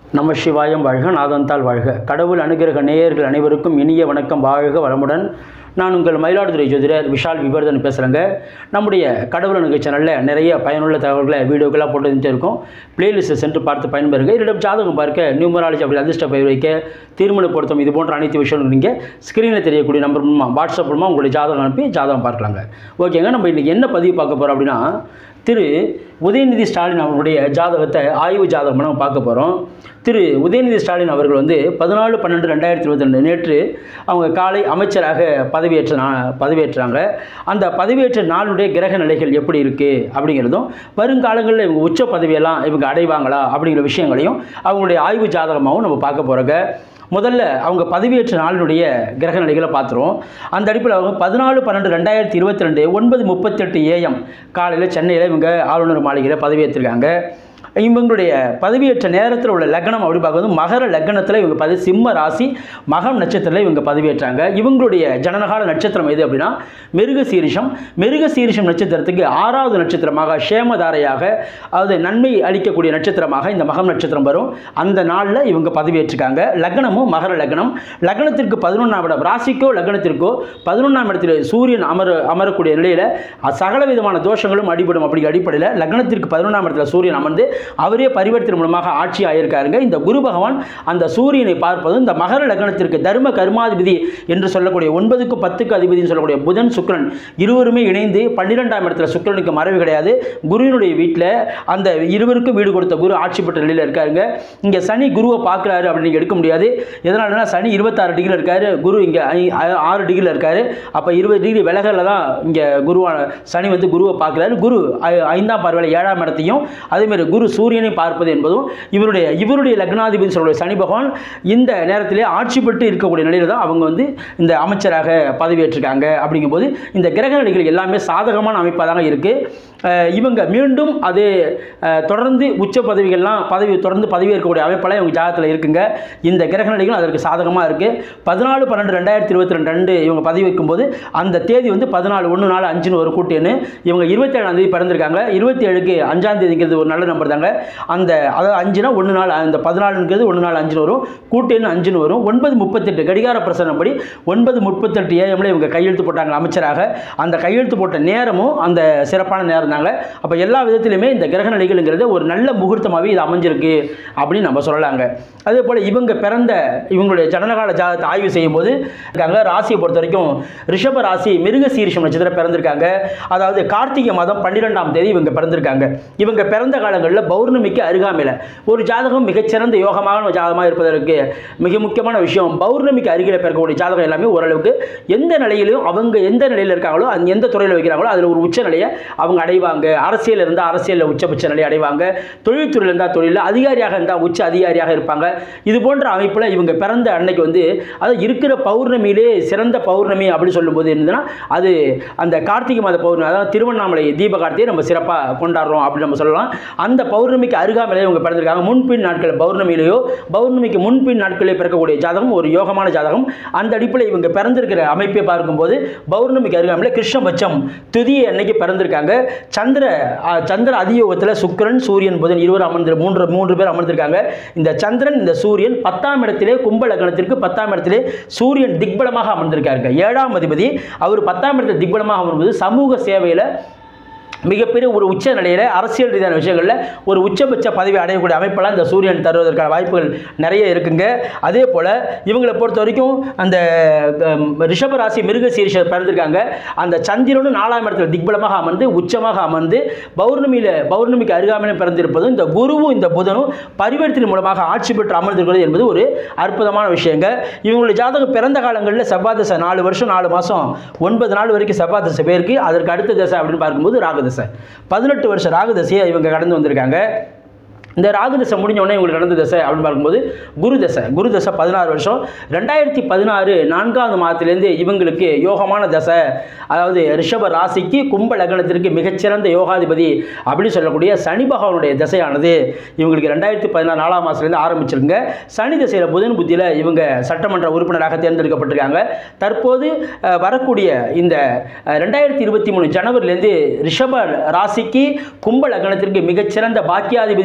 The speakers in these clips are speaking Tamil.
நம சிவாயம் வாழ்க நாதந்தால் வாழ்க கடவுள் அனுகிரக நேயர்கள் அனைவருக்கும் இனிய வணக்கம் வாழ்க வளமுடன் நான் உங்கள் மயிலாடுதுறை ஜோதிடர் விஷால் விவர்தன் பேசுகிறேங்க நம்முடைய கடவுள் அணுகு சேனலில் நிறைய பயனுள்ள தகவல்களை வீடியோக்களாக போட்டு வந்துட்டே இருக்கோம் பிளேலிஸ்ட்டை சென்று பார்த்து பயன்பெறுங்க என்னிடம் ஜாதகம் பார்க்க நியூமராலஜி அப்படி அதிர்ஷ்ட பயிர் வைக்க திருமண பொருத்தம் இது போன்ற அனைத்து விஷயங்களும் நீங்கள் ஸ்க்ரீனில் தெரியக்கூடிய நம்பர் மூலமாக வாட்ஸ்அப் மூலமாக உங்களுடைய ஜாதகம் அனுப்பி ஜாதகம் பார்க்கலாங்க ஓகேங்க நம்ம இன்றைக்கி என்ன பதிவு பார்க்க போகிறோம் அப்படின்னா திரு உதயநிதி ஸ்டாலின் அவர்களுடைய ஜாதகத்தை ஆய்வு ஜாதகம் நம்ம பார்க்க போகிறோம் திரு உதயநிதி ஸ்டாலின் அவர்கள் வந்து பதினாலு பன்னெண்டு ரெண்டாயிரத்தி இருபத்தி ரெண்டு நேற்று அவங்க காலை அமைச்சராக பதவியேற்ற நா பதவியேற்றாங்க அந்த பதவியேற்ற நாளுடைய கிரக நிலைகள் எப்படி இருக்குது அப்படிங்கிறதும் வருங்காலங்களில் இவங்க உச்ச பதவியெல்லாம் இவங்க அடைவாங்களா அப்படிங்கிற விஷயங்களையும் அவங்களுடைய ஆய்வு ஜாதகமாகவும் நம்ம பார்க்க போகிறோங்க முதல்ல அவங்க பதவியேற்ற நாளினுடைய கிரக நிலைகளை பார்த்துருவோம் அந்த அடிப்பில் அவங்க பதினாலு பன்னெண்டு ரெண்டாயிரத்தி இருபத்தி ரெண்டு ஒன்பது முப்பத்தெட்டு ஏஎம் காலையில் சென்னையில் இவங்க ஆளுநர் மாளிகையில் பதவியேற்றிருக்காங்க இவங்களுடைய பதவியேற்ற நேரத்தில் உள்ள லக்னம் அப்படி பார்க்கும்போது மகர லக்னத்தில் இவங்க பதவி சிம்ம ராசி மகம் நட்சத்திரத்தில் இவங்க பதவியேற்றாங்க இவங்களுடைய ஜனனகால நட்சத்திரம் எது அப்படின்னா மிருக சீரிஷம் மிருக சீரிஷம் நட்சத்திரத்துக்கு ஆறாவது நட்சத்திரமாக சேமதாரையாக அதாவது நன்மை அளிக்கக்கூடிய நட்சத்திரமாக இந்த மகம் நட்சத்திரம் வரும் அந்த நாளில் இவங்க பதவியேற்றிருக்காங்க லக்னமும் மகர லக்னம் லக்னத்திற்கு பதினொன்றாம் இடம் ராசிக்கோ லக்னத்திற்கோ பதினொன்றாம் இடத்தில் சூரியன் அமர அமரக்கூடிய நிலையில் சகல விதமான தோஷங்களும் அடிபடும் அப்படிங்கிற அடிப்படையில் லக்னத்திற்கு பதினொன்றாம் இடத்துல சூரியன் அமர்ந்து அவரே பரிவர்த்தனை மூலமாக ஆட்சி ஆயிருக்காருங்க இந்த குரு பகவான் அந்த சூரியனை பார்ப்பதும் இந்த மகர லக்னத்திற்கு தர்ம கர்மாதிபதி என்று சொல்லக்கூடிய ஒன்பதுக்கு பத்துக்கு அதிபதினு சொல்லக்கூடிய புதன் சுக்கிரன் இருவருமே இணைந்து பன்னிரெண்டாம் இடத்துல சுக்கிரனுக்கு மறைவு கிடையாது குருவினுடைய வீட்டில் அந்த இருவருக்கும் வீடு கொடுத்த குரு ஆட்சி பெற்ற நிலையில் இருக்காருங்க இங்கே சனி குருவை பார்க்குறாரு அப்படின்னு நீங்க எடுக்க முடியாது எதனாலனா சனி இருபத்தாறு டிகிரியில் இருக்காரு குரு இங்கே ஆறு டிகிரியில் இருக்காரு அப்போ இருபது டிகிரி விலகலில் தான் இங்கே குருவான சனி வந்து குருவை பார்க்குறாரு குரு ஐ- ஐந்தாம் பார்வையில் ஏழாம் இடத்தையும் அதேமாதிரி குரு சூரியனை பார்ப்பது என்பதும் இவருடைய இவருடைய லக்னாதிபதி சொல்லக்கூடிய சனி பகவான் இந்த நேரத்திலே ஆட்சி பெற்று இருக்கக்கூடிய நிலையில் தான் அவங்க வந்து இந்த அமைச்சராக பதவியேற்றிருக்காங்க அப்படிங்கும்போது இந்த கிரக நிலைகள் எல்லாமே சாதகமான அமைப்பாக தாங்க இருக்குது இவங்க மீண்டும் அது அஹ், தொடர்ந்து உச்ச பதவிகள்லாம் பதவி தொடர்ந்து பதவி இருக்கக்கூடிய அமைப்பெல்லாம் இவங்க ஜாதகத்தில் இருக்குங்க இந்த கிரக நிலைகள் அதற்கு சாதகமாக இருக்குது பதினாலு பன்னெண்டு ரெண்டாயிரத்தி இருபத்தி ரெண்டு ரெண்டு இவங்க பதவி வைக்கும்போது அந்த தேதி வந்து பதினாலு ஒன்று நாலு அஞ்சுன்னு ஒரு கூட்டேன்னு இவங்க இருபத்தேழாம் தேதி பிறந்திருக்காங்க இருபத்தி ஏழுக்கு அஞ்சாம் தேதிங்கிறது ஒரு நல்ல நம்பர் தாங்க அந்த அதாவது அஞ்சுனா ஒன்று நாள் அந்த பதினாலுங்கிறது ஒன்று நாள் அஞ்சுன்னு வரும் கூட்டேன்னு அஞ்சுன்னு வரும் ஒன்பது முப்பத்தெட்டு கடிகார பிரசனப்படி ஒன்பது முப்பத்தெட்டு ஏஎம்ல இவங்க கையெழுத்து போட்டாங்க அமைச்சராக அந்த கையெழுத்து போட்ட நேரமும் அந்த சிறப்பான நேரம் தாங்க அப்போ எல்லா விதத்திலுமே இந்த கிரக நிலைகள்ங்கிறது ஒரு நல்ல முகூர்த்தமாகவே இது அமைஞ்சிருக்கு அப்படின்னு நம்ம சொல்லலாங்க அதே போல் இவங்க பிறந்த இவங்களுடைய ஜனனகால ஜாதகத்தை ஆய்வு செய்யும்போது இருக்காங்க ராசியை பொறுத்த வரைக்கும் ரிஷப ராசி மிருக சீரிஷம் நட்சத்திரம் பிறந்திருக்காங்க அதாவது கார்த்திகை மாதம் பன்னிரெண்டாம் தேதி இவங்க பிறந்திருக்காங்க இவங்க பிறந்த காலங்களில் பௌர்ணமிக்கு அருகாமையில் ஒரு ஜாதகம் மிகச்சிறந்த யோகமான ஜாதகமாக இருப்பதற்கு மிக முக்கியமான விஷயம் பௌர்ணமிக்கு அருகில் பிறக்கக்கூடிய ஜாதகம் எல்லாமே ஓரளவுக்கு எந்த நிலையிலும் அவங்க எந்த நிலையில் இருக்காங்களோ அந்த எந்த துறையில் வைக்கிறாங்களோ அதில் ஒரு உச்ச நிலையை அவங்க அடைவாங்க அரசியல் இருந்தால் அரசியலில் உச்சபட்ச நிலையை அடைவாங்க தொழில்துறையில் இருந்தால் தொழிலில் அதிகாரியாக இருந்தால் உச்ச அதிகாரியாக இருப்பாங்க இது போன்ற அமைப்பில் இவங்க பிறந்த அன்னைக்கு வந்து அது இருக்கிற பௌர்ணமியிலே சிறந்த பௌர்ணமி அப்படின்னு சொல்லும்போது என்னதுன்னா அது அந்த கார்த்திகை மாத பௌர்ணமி அதாவது திருவண்ணாமலை தீப கார்த்திகை நம்ம சிறப்பாக கொண்டாடுறோம் அப்படின்னு நம்ம சொல்லலாம் அந்த பௌர்ணமிக்கு அருகாமையிலே இவங்க பிறந்திருக்காங்க முன்பின் நாட்கள் பௌர்ணமியிலேயோ பௌர்ணமிக்கு முன்பின் நாட்களிலே பிறக்கக்கூடிய ஜாதகம் ஒரு யோகமான ஜாதகம் அந்த அடிப்படையில் இவங்க பிறந்திருக்கிற அமைப்பை பார்க்கும்போது பௌர்ணமிக்கு அருகாமையில் கிருஷ்ணபட்சம் துதியை அன்னைக்கு பிறந்திருக்காங்க சந்திர ஆ, சந்திர அதியோகத்தில் சுக்கிரன் சூரியன் புதன் இருவர் அமர்ந்து மூன்று மூன்று பேர் அமர்ந்திருக்காங்க இந்த சந்திரன் இந்த சூரியன் பத்தாம் இடத்திலே கும்ப லக்னத்திற்கு பத்தாம் இடத்திலே சூரியன் திக்பலமாக அமர்ந்திருக்காருங்க ஏழாம் அதிபதி அவர் பத்தாம் இடத்தில் திக்பலமாக அமர்வது சமூக சேவையில் மிகப்பெரிய ஒரு உச்ச நிலையில் அரசியல் ரீதியான விஷயங்களில் ஒரு உச்சபட்ச பதவி அடையக்கூடிய அமைப்பெல்லாம் இந்த சூரியன் தருவதற்கான வாய்ப்புகள் நிறைய இருக்குங்க அதே போல் இவங்களை பொறுத்த வரைக்கும் அந்த ஹம், ரிஷப ராசி மிருக சீரிஷர் பிறந்திருக்காங்க அந்த சந்திரனும் நாலாம் இடத்துல திக்பலமாக அமர்ந்து உச்சமாக அமர்ந்து பௌர்ணமியில் பௌர்ணமிக்கு அருகாமையில் பிறந்திருப்பதும் இந்த குருவும் இந்த புதனும் பரிவர்த்தனை மூலமாக ஆட்சி பெற்று அமர்ந்திருக்கிறது என்பது ஒரு அற்புதமான விஷயங்க இவங்களுடைய ஜாதகம் பிறந்த காலங்களில் செவ்வாய் தசை நாலு வருஷம் நாலு மாதம் ஒன்பது நாள் வரைக்கும் செவ்வாய் தசை பேருக்கு அதற்கு அடுத்த தசை அப்படின்னு பார்க்கும்போது ராகு தசை பதினெட்டு வருஷம் ராகு தசையை இவங்க கடந்து வந்திருக்காங்க இந்த ராகு தசை முடிஞ்ச உடனே உங்களுக்கு நடந்த தசை அப்படின்னு பார்க்கும்போது குரு தசை குரு தசை பதினாறு வருஷம் ரெண்டாயிரத்தி பதினாறு நான்காவது மாதத்திலேருந்து இவங்களுக்கு யோகமான தசை அதாவது ரிஷப ராசிக்கு கும்ப லக்னத்திற்கு மிகச்சிறந்த யோகாதிபதி அப்படின்னு சொல்லக்கூடிய சனி பகவானுடைய தசையானது இவங்களுக்கு ரெண்டாயிரத்தி பதினாறு நாலாம் மாதத்துலேருந்து ஆரம்பிச்சிருங்க சனி தசையில் புதன் புத்தியில் இவங்க சட்டமன்ற உறுப்பினராக தேர்ந்தெடுக்கப்பட்டிருக்காங்க தற்போது அஹ், வரக்கூடிய இந்த அஹ், ரெண்டாயிரத்தி இருபத்தி மூணு ஜனவரிலேருந்து ரிஷப ராசிக்கு கும்ப லக்னத்திற்கு மிகச்சிறந்த பாக்கியாதிபதினு சொல்லக்கூடிய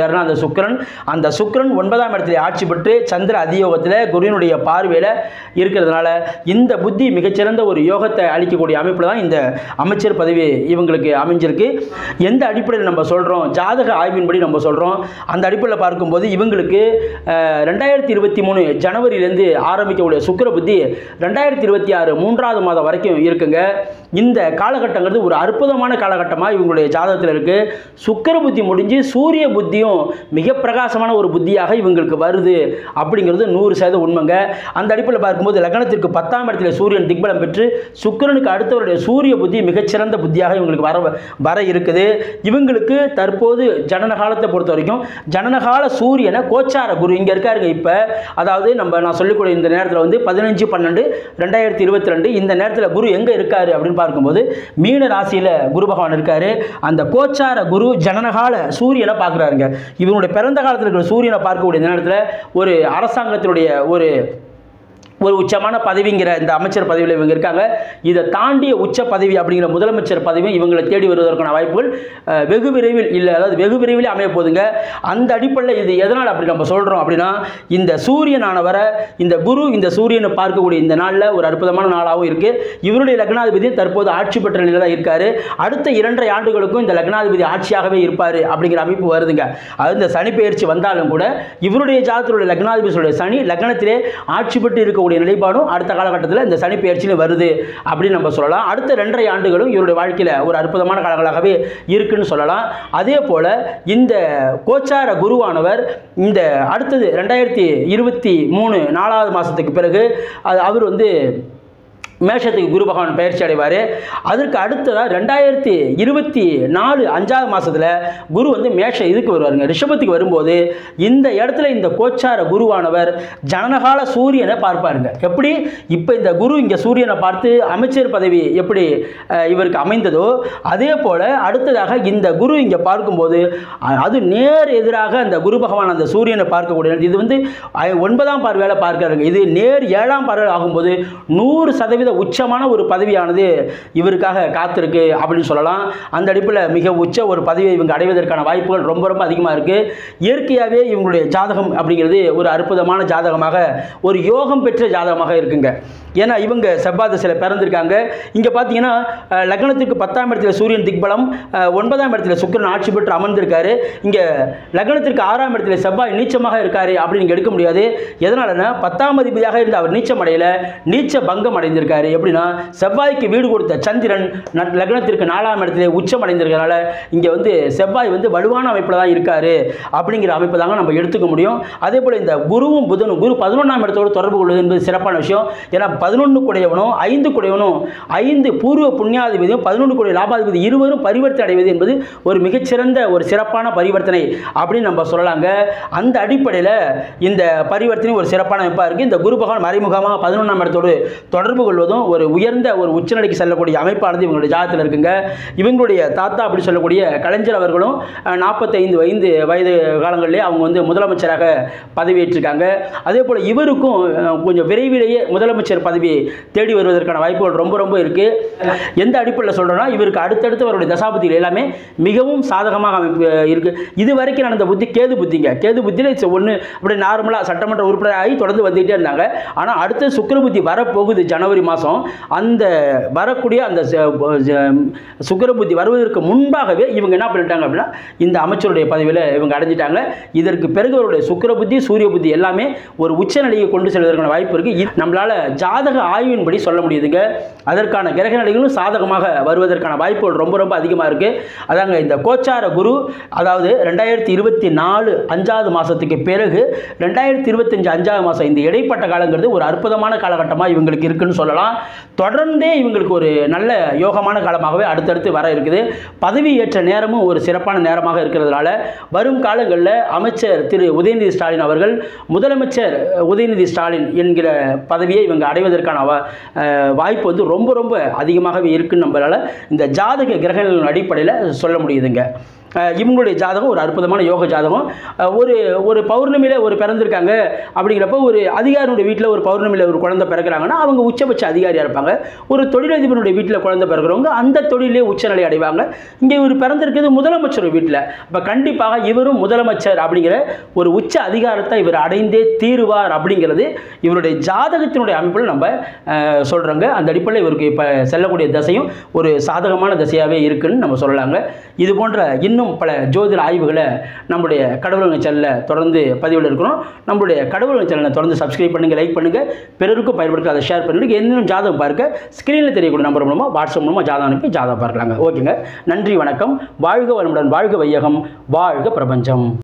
யாருன்னா அந்த சுக்கிரன் அந்த சுக்கிரன் ஒன்பதாம் இடத்துல ஆட்சி பெற்று சந்திர அதியோகத்தில் குருவினுடைய பார்வையில் இருக்கிறதுனால இந்த புத்தி மிகச்சிறந்த ஒரு யோகத்தை அளிக்கக்கூடிய அமைப்பில் தான் இந்த அமைச்சர் பதவி இவங்களுக்கு அமைஞ்சிருக்கு எந்த அடிப்படையில் நம்ம சொல்கிறோம் ஜாதக ஆய்வின்படி நம்ம சொல்கிறோம் அந்த அடிப்படையில் பார்க்கும்போது இவங்களுக்கு அஹ், ரெண்டாயிரத்தி இருபத்தி மூணு ஜனவரியிலேருந்து ஆரம்பிக்கக்கூடிய சுக்கிர புத்தி ரெண்டாயிரத்தி இருபத்தி ஆறு மூன்றாவது மாதம் வரைக்கும் இருக்குங்க இந்த காலகட்டங்கிறது ஒரு அற்புதமான காலகட்டமாக இவங்களுடைய ஜாதகத்தில் இருக்குது சுக்கிர புத்தி முடிஞ்சு சூரிய புத்தியும் மிக பிரகாசமான ஒரு புத்தியாக இவங்களுக்கு வருது அப்படிங்கிறது நூறு சதவீதம் உண்மைங்க அந்த அடிப்படையில் பார்க்கும்போது லக்னத்திற்கு பத்தாம் இடத்துல சூரியன் திக்பலம் பெற்று சுக்கிரனுக்கு அடுத்தவருடைய சூரிய புத்தி மிகச்சிறந்த புத்தியாக இவங்களுக்கு வர வர இருக்குது இவங்களுக்கு தற்போது ஜனன காலத்தை பொறுத்த வரைக்கும் ஜனனகால சூரியனை கோச்சார குரு இங்கே இருக்காருங்க இப்போ அதாவது நம்ம நான் சொல்லிக்கூடிய இந்த நேரத்தில் வந்து பதினஞ்சு பன்னெண்டு ரெண்டாயிரத்தி இருபத்தி ரெண்டு இந்த நேரத்தில் குரு எங்கே இருக்காரு அப்படின்னு பார்க்கும்போது மீன ராசியில் குரு பகவான் இருக்காரு அந்த கோச்சார குரு ஜனனகால சூரியனை பார்க்குறாருங்க இவனுடைய பிறந்த காலத்தில் இருக்கிற சூரியனை பார்க்கக்கூடிய இந்த நேரத்தில் ஒரு அரசாங்கத்தினுடைய ஒரு ஒரு உச்சமான பதவிங்கிற இந்த அமைச்சர் பதவியில் இவங்க இருக்காங்க இதை தாண்டிய உச்ச பதவி அப்படிங்கிற முதலமைச்சர் பதவியும் இவங்களை தேடி வருவதற்கான வாய்ப்புகள் அஹ், வெகு விரைவில் இல்லை அதாவது வெகு விரைவில் அமைய போகுதுங்க அந்த அடிப்படையில் இது எதனால் அப்படி நம்ம சொல்கிறோம் அப்படின்னா இந்த சூரியனானவரை இந்த குரு இந்த சூரியனை பார்க்கக்கூடிய இந்த நாளில் ஒரு அற்புதமான நாளாகவும் இருக்குது இவருடைய லக்னாதிபதி தற்போது ஆட்சி பெற்ற நிலையில் தான் இருக்காரு அடுத்த இரண்டரை ஆண்டுகளுக்கும் இந்த லக்னாதிபதி ஆட்சியாகவே இருப்பார் அப்படிங்கிற அமைப்பு வருதுங்க அது இந்த சனி பெயர்ச்சி வந்தாலும் கூட இவருடைய ஜாதகத்தினுடைய லக்னாதிபதியுடைய சனி லக்னத்திலே ஆட்சி பெற்று இருக்கக்கூடிய நிலைப்பாடும் அடுத்த காலகட்டத்தில் இந்த சனி பெயர்ச்சியில் வருது அப்படின்னு நம்ம சொல்லலாம் அடுத்த ரெண்டரை ஆண்டுகளும் இவருடைய வாழ்க்கையில் ஒரு அற்புதமான காலங்களாகவே இருக்குன்னு சொல்லலாம் அதே போல் இந்த கோச்சார குருவானவர் இந்த அடுத்தது ரெண்டாயிரத்தி இருபத்தி மூணு நாலாவது மாதத்துக்கு பிறகு அது அவர் வந்து மேஷத்துக்கு குரு பகவான் பயிற்சி அடைவார் அதற்கு அடுத்ததாக ரெண்டாயிரத்தி இருபத்தி நாலு அஞ்சாவது மாதத்தில் குரு வந்து மேஷ இதுக்கு வருவாருங்க ரிஷபத்துக்கு வரும்போது இந்த இடத்துல இந்த கோச்சார குருவானவர் ஜனனகால சூரியனை பார்ப்பாருங்க எப்படி இப்போ இந்த குரு இங்கே சூரியனை பார்த்து அமைச்சர் பதவி எப்படி அஹ், இவருக்கு அமைந்ததோ அதே போல் அடுத்ததாக இந்த குரு இங்கே பார்க்கும்போது அ- அது நேர் எதிராக அந்த குரு பகவான் அந்த சூரியனை பார்க்கக்கூடிய இது வந்து அஹ், ஒன்பதாம் பார்வையால் பார்க்கறாங்க இது நேர் ஏழாம் பார்வையில் ஆகும்போது நூறு சதவீத உச்சமான ஒரு பதவியானது இவருக்காக காத்திருக்கு அப்படின்னு சொல்லலாம் அந்த அடிப்படையில் மிக உச்ச ஒரு பதவியை இவங்க அடைவதற்கான வாய்ப்புகள் ரொம்ப ரொம்ப அதிகமாக இருக்குது இயற்கையாகவே இவங்களுடைய ஜாதகம் அப்படிங்கிறது ஒரு அற்புதமான ஜாதகமாக ஒரு யோகம் பெற்ற ஜாதகமாக இருக்குங்க ஏன்னா இவங்க செவ்வாய் திசையில் பிறந்திருக்காங்க இங்கே பார்த்தீங்கன்னா அஹ், லக்னத்துக்கு பத்தாம் இடத்துல சூரியன் திக்பலம் அஹ், ஒன்பதாம் இடத்துல சுக்கிரன் ஆட்சி பெற்று அமர்ந்திருக்காரு இங்கே லக்னத்திற்கு ஆறாம் இடத்துல செவ்வாய் நீச்சமாக இருக்காரு அப்படின்னு இங்கே எடுக்க முடியாது எதனாலன்னா பத்தாம் அதிபதியாக இருந்த அவர் நீச்சம் அடையல நீச்ச பங்கம் அடைந்திருக்காரு எப்படின்னா செவ்வாய்க்கு வீடு கொடுத்த சந்திரன் ந- லக்னத்திற்கு நாலாம் இடத்துல உச்சம் அடைந்திருக்கிறனால இங்கே வந்து செவ்வாய் வந்து வலுவான அமைப்பில் தான் இருக்காரு அப்படிங்கிற அமைப்பு தாங்க நம்ம எடுத்துக்க முடியும் அதே போல் இந்த குருவும் புதனும் குரு பதினொன்றாம் இடத்தோடு தொடர்பு கொள்வது என்பது சிறப்பான விஷயம் ஏன்னா பதினொன்று குடையவனும் ஐந்து குடையவனும் ஐந்து பூர்வ புண்ணியாதிபதியும் பதினொன்று குடைய லாபாதிபதி இருவரும் பரிவர்த்தனை அடைவது என்பது ஒரு மிகச்சிறந்த ஒரு சிறப்பான பரிவர்த்தனை அப்படின்னு நம்ம சொல்லலாங்க அந்த அடிப்படையில் இந்த பரிவர்த்தனை ஒரு சிறப்பான அமைப்பாக இருக்குது இந்த குரு பகவான் மறைமுகமாக பதினொன்றாம் இடத்தோடு தொடர்பு கொள்வதும் ஒரு உயர்ந்த ஒரு உச்சநிலைக்கு செல்லக்கூடிய அமைப்பானது இவங்களுடைய ஜாதகத்தில் இருக்குங்க இவங்களுடைய தாத்தா அப்படி சொல்லக்கூடிய கலைஞர் அவர்களும் நாற்பத்தைந்து வயது வயது காலங்களிலே அவங்க வந்து முதலமைச்சராக பதவியேற்றிருக்காங்க அதே போல் இவருக்கும் அஹ், கொஞ்சம் விரைவிலேயே முதலமைச்சர் பதவி தேடி வருவதற்கான வாய்ப்புகள் ரொம்ப ரொம்ப இருக்குது எந்த அடிப்படையில் சொல்கிறோன்னா இவருக்கு அடுத்தடுத்து அவருடைய தசாபதிகள் எல்லாமே மிகவும் சாதகமாக அமைப்பு இருக்குது இது வரைக்கும் நடந்த புத்தி கேது புத்திங்க கேது புத்தியில் ஒன்று அப்படி நார்மலாக சட்டமன்ற உறுப்பினர் ஆகி தொடர்ந்து வந்துகிட்டே இருந்தாங்க ஆனால் அடுத்து சுக்கிர புத்தி வரப்போகுது ஜனவரி மாதம் அந்த வரக்கூடிய அந்த ச- ஜ- சுக்கிர புத்தி வருவதற்கு முன்பாகவே இவங்க என்ன பண்ணிட்டாங்க அப்படின்னா இந்த அமைச்சருடைய பதவியில் இவங்க அடைஞ்சிட்டாங்க இதற்கு பிறகு அவருடைய சுக்கிர புத்தி சூரிய புத்தி எல்லாமே ஒரு உச்சநிலையை கொண்டு செல்வதற்கான வாய்ப்பு இருக்குது நம்மளால் ஜாதக ஆய்வின்படி சொல்ல முடியுதுங்க அதற்கான கிரக நிலைகளும் சாதகமாக வருவதற்கான வாய்ப்புகள் ரொம்ப ரொம்ப அதிகமாக இருக்குது அதாங்க இந்த கோச்சார குரு அதாவது ரெண்டாயிரத்தி இருபத்தி நாலு அஞ்சாவது மாதத்துக்கு பிறகு ரெண்டாயிரத்தி இருபத்தஞ்சு அஞ்சாவது மாதம் இந்த இடைப்பட்ட காலங்கிறது ஒரு அற்புதமான காலகட்டமாக இவங்களுக்கு இருக்குன்னு சொல்லலாம் தொடர்ந்தே இவங்களுக்கு ஒரு நல்ல யோகமான காலமாகவே அடுத்தடுத்து வர இருக்குது பதவி ஏற்ற நேரமும் ஒரு சிறப்பான நேரமாக இருக்கிறதுனால வரும் காலங்களில் அமைச்சர் திரு உதயநிதி ஸ்டாலின் அவர்கள் முதலமைச்சர் உதயநிதி ஸ்டாலின் என்கிற பதவியை இவங்க அடைவதற்கான வா- அஹ் வாய்ப்பு வந்து ரொம்ப ரொம்ப அதிகமாகவே இருக்குன்னு நம்மளால் இந்த ஜாதக கிரகங்களின் அடிப்படையில் சொல்ல முடியுதுங்க அஹ் இவங்களுடைய ஜாதகம் ஒரு அற்புதமான யோக ஜாதகம் அஹ் ஒரு ஒரு பௌர்ணமியில் ஒரு பிறந்திருக்காங்க அப்படிங்கிறப்ப ஒரு அதிகாரியுடைய வீட்டில் ஒரு பௌர்ணமியில் ஒரு குழந்தை பிறக்கிறாங்கன்னா அவங்க உச்சபட்ச அதிகாரியாக இருப்பாங்க ஒரு தொழிலதிபருடைய வீட்டில் குழந்தை பிறக்கிறவங்க அந்த தொழிலே உச்சநிலை அடைவாங்க இங்கே இவர் பிறந்திருக்கிறது முதலமைச்சர் வீட்டில் அப்போ கண்டிப்பாக இவரும் முதலமைச்சர் அப்படிங்கிற ஒரு உச்ச அதிகாரத்தை இவர் அடைந்தே தீருவார் அப்படிங்கிறது இவருடைய ஜாதகத்தினுடைய அமைப்பில் நம்ம சொல்கிறோங்க அந்த அடிப்படையில் இவருக்கு இப்போ செல்லக்கூடிய தசையும் ஒரு சாதகமான தசையாகவே இருக்குன்னு நம்ம சொல்லலாங்க இது போன்ற இன்னும் பல ஜோதிட ஆய்வுகளை நம்முடைய கடவுளுங்க சேனலில் தொடர்ந்து பதிவில் இருக்கிறோம் நம்மளுடைய கடவுளுங்க சேனலை தொடர்ந்து சப்ஸ்கிரைப் பண்ணுங்கள் லைக் பண்ணுங்கள் பிறருக்கும் பயன்படுத்த அதை ஷேர் பண்ணுங்கள் இன்னும் ஜாதகம் பார்க்க ஸ்க்ரீனில் தெரியக்கூடிய நம்பர் மூலமாக வாட்ஸ்அப் மூலமாக ஜாதகம் அனுப்பி ஜாதகம் பார்க்கலாங்க ஓகேங்க நன்றி வணக்கம் வாழ்க வளமுடன் வாழ்க வையகம் வாழ்க பிரபஞ்சம்